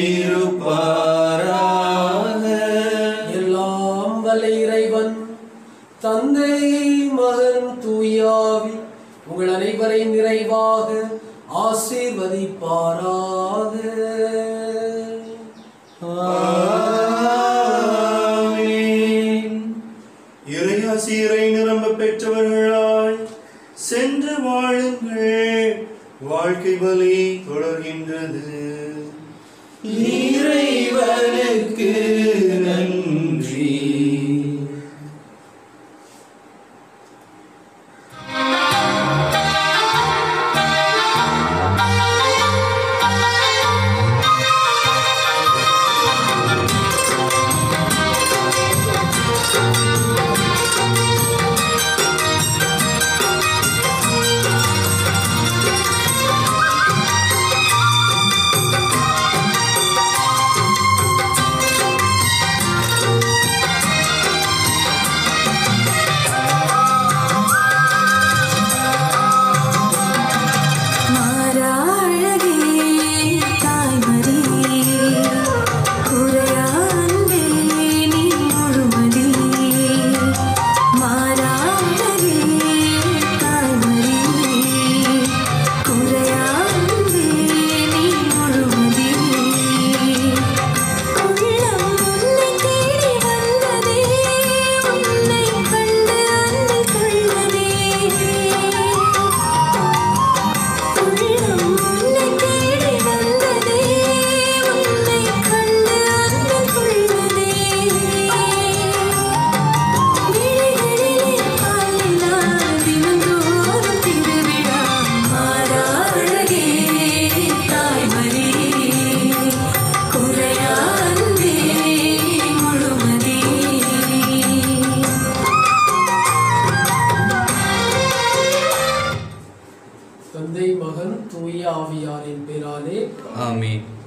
இருப்பாராக எல்லாம் வல்ல இறைவன் தந்தை மகன் தூயாவி உங்கள் அனைவரை நிறைவாக ஆசீர்வதிப்பாராக ஆமென். இறையாசிரை நிரம்ப பெற்றவர்களாய் சென்று வாழுங்கள் வாழ்க்கை வழி தொடர்கின்றது இறைவனுக்கு நன்றி மாறாழகே தாய்மறி குறையான்பே நீ முழுமதி மாறாழகே தாய்மறி குறையான்பே நீ முழுமதி உள்ளம் உன்னை தேடி வந்ததே உன்னை கண்டு அன்பு கொள்வதே உள்ளம் உன்னை தேடி வந்ததே உன்னை கண்டு அன்பு கொள்வதே விழிகளிலே பாலினா தினந்தோறும் திருவிழா மாறாழகே தாய்மறி குறையா அன்பே முழுமதி தந்தை மகன் தூய ஆவியாரின் பேராலே ஆமென்